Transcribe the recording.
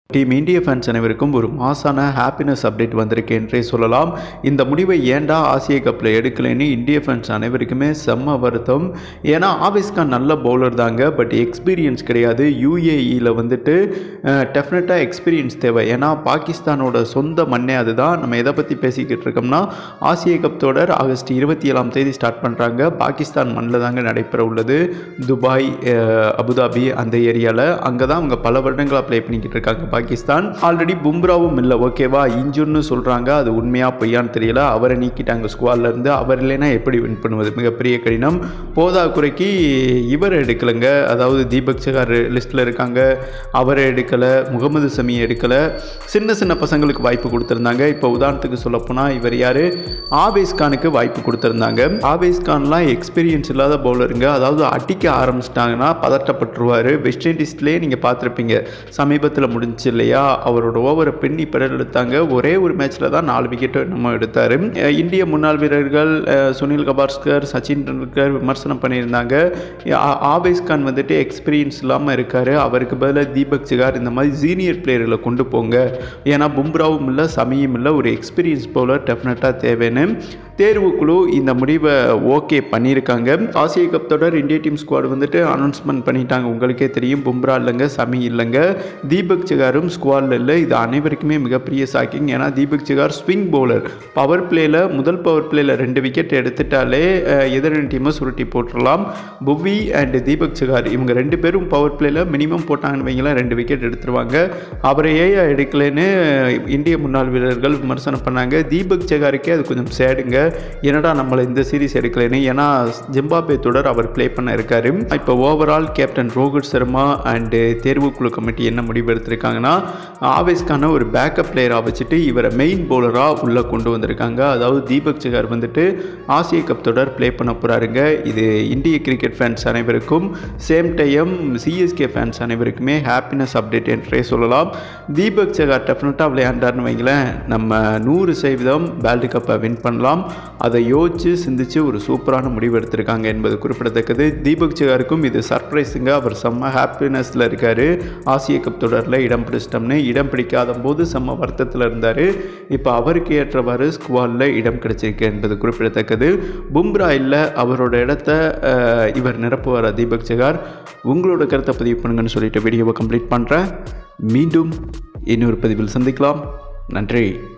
team இந்திய fans அனைவருக்கும் ஒரு மாசான ஹாப்பினஸ் அப்டேட் வந்திருக்கு என்றே சொல்லலாம் இந்த முடிவை ஏன்டா ஆசிய கப்பில் எடுக்கலைன்னு இந்திய ஃபேன்ஸ் அனைவருக்குமே செம்ம வருத்தம் ஏன்னா ஆவேஸ் கான் நல்ல பவுலர் தாங்க பட் எக்ஸ்பீரியன்ஸ் கிடையாது யூஏஇயில் வந்துட்டு டெஃபினட்டாக எக்ஸ்பீரியன்ஸ் தேவை ஏன்னா பாகிஸ்தானோட சொந்த மண்ணே அதுதான் நம்ம எதை பற்றி பேசிக்கிட்டு இருக்கோம்னா ஆசிய கப் தொடர் ஆகஸ்ட் இருபத்தி ஏழாம் தேதி ஸ்டார்ட் பண்ணுறாங்க பாகிஸ்தான் மண்ணில் தாங்க நடைபெற உள்ளது துபாய் அஹ், அபுதாபி அந்த ஏரியாவில் அங்கே தான் அவங்க பல வருடங்களாக ப்ளே பண்ணிக்கிட்டு இருக்காங்க பாகிஸ்தான் ஆல்ரெடி பும்ராவும் இல்லை ஓகேவா இன்ஜுர்னு சொல்கிறாங்க அது உண்மையாக பொய்யான்னு தெரியல அவரை நீக்கிட்டாங்க ஸ்குவாட்ல இருந்து அவர் இல்லைன்னா எப்படி வின் பண்ணுவது மிகப்பெரிய கடினம் போதா குறைக்கு இவர் எடுக்கலைங்க அதாவது தீபக் சகார் லிஸ்ட்டில் இருக்காங்க அவரை எடுக்கலை முகமது சமியை எடுக்கலை சின்ன சின்ன பசங்களுக்கு வாய்ப்பு கொடுத்துருந்தாங்க இப்போ உதாரணத்துக்கு சொல்லப்போனால் இவர் யார் ஆவேஸ் கானுக்கு வாய்ப்பு கொடுத்துருந்தாங்க ஆவேஸ் கான்லாம் எக்ஸ்பீரியன்ஸ் இல்லாத பவுலருங்க அதாவது அடிக்க ஆரம்பிச்சிட்டாங்கன்னா பதட்டப்பட்டுருவார் வெஸ்ட் இண்டீஸ்லேயே நீங்கள் பார்த்துருப்பீங்க சமீபத்தில் முடிஞ்சு இல்லையா அவரோட ஓவரை பின்னி பெடல் எடுத்தாங்க ஒரே ஒரு மேட்ச்சில் தான் நாலு விக்கெட் நம்ம எடுத்தார் இந்திய முன்னாள் வீரர்கள் அஹ், சுனில் கபாஸ்கர் சச்சின் டெண்டுல்கர் விமர்சனம் பண்ணியிருந்தாங்க ஆ- ஆவேஸ் கான் வந்துட்டு எக்ஸ்பீரியன்ஸ் இல்லாமல் இருக்கார் அவருக்கு பதிலாக தீபக் சிகார் இந்த மாதிரி சீனியர் பிளேயர்களை கொண்டு போங்க ஏன்னா பும்ராவும் இல்லை சமியும் இல்லை ஒரு எக்ஸ்பீரியன்ஸ் பவுலர் டெஃபினட்டாக தேவைன்னு தேர்வுக்குழு இந்த முடிவை ஓகே பண்ணியிருக்காங்க ஆசிய கப் தொடர் இந்திய டீம் ஸ்குவாட் வந்துட்டு அனௌன்ஸ்மெண்ட் பண்ணிட்டாங்க உங்களுக்கே தெரியும் பும்ரா இல்லைங்க சமி இல்லைங்க தீபக் சிகாரும் ஸ்குவாடில் இல்லை இது அனைவருக்குமே மிகப்பெரிய ஷாக்கிங் ஏன்னா Deepak Chahar swing bowler power பிளேயில் முதல் பவர் பிளேயில் ரெண்டு விக்கெட் எடுத்துட்டாலே அஹ், எதிரணி டீமை சுருட்டி போட்டுடலாம் புவி அண்ட் தீபக் சிகார் இவங்க ரெண்டு பேரும் பவர் பிளேயில் மினிமம் போட்டாங்கன்னு வைங்களேன் ரெண்டு விக்கெட் எடுத்துருவாங்க அவரை ஏன் எடுக்கலைன்னு இந்திய முன்னாள் வீரர்கள் விமர்சனம் பண்ணாங்க தீபக் சிகாருக்கே அது கொஞ்சம் சேடுங்க என்னடா நம்மளை இந்த சீரிஸ் எடுக்கலைன்னு ஏன்னா ஜிம்பாபே தொடர் அவர் ப்ளே பண்ண இருக்காரு இப்போ overall captain Rohit Sharma and தேர்வுக்குழு கமிட்டி என்ன முடிவு எடுத்திருக்காங்கன்னா ஆவேஸ்க்கான ஒரு பேக்கப் பிளேயராக வச்சுட்டு இவரை மெயின் பவுலராக உள்ளே கொண்டு வந்திருக்காங்க அதாவது தீபக் சிகார் வந்துட்டு ஆசிய கப் தொடர் ப்ளே பண்ண போகிறாருங்க இது இந்திய கிரிக்கெட் ஃபேன்ஸ் அனைவருக்கும் சேம் டைம் சிஎஸ்கே ஃபேன்ஸ் அனைவருக்குமே ஹாப்பினஸ் அப்டேட் என்றே சொல்லலாம் தீபக் சகார் டெஃபினட்டாக விளையாண்டார்னு வைங்களேன் நம்ம நூறு சதவீதம் வேர்ல்டு கப்பை வின் பண்ணலாம் அதை யோசிச்சு சிந்திச்சு ஒரு சூப்பரான முடிவு எடுத்திருக்காங்க என்பது குறிப்பிடத்தக்கது தீபக் சகாருக்கும் இது சர்ப்ரைஸுங்க அவர் செம்ம ஹாப்பினஸில் இருக்கார் ஆசிய கப் தொடரில் இடம் பிடிச்சிட்டோம்னு இடம் பிடிக்காத போது செம்ம வருத்தத்தில் இருந்தார் இப்போ அவருக்கு ஏற்றவாறு ஸ்குவாலில் இடம் கிடைச்சிருக்கு என்பது குறிப்பிடத்தக்கது பும்ரா இல்லை அவரோட இடத்த அஹ், இவர் நிரப்புவார் தீபக் சகார் உங்களோட கருத்தை பதிவு பண்ணுங்கன்னு சொல்லிட்டு வீடியோவை கம்ப்ளீட் பண்ணுறேன் மீண்டும் இன்னொரு பதிவில் சந்திக்கலாம் நன்றி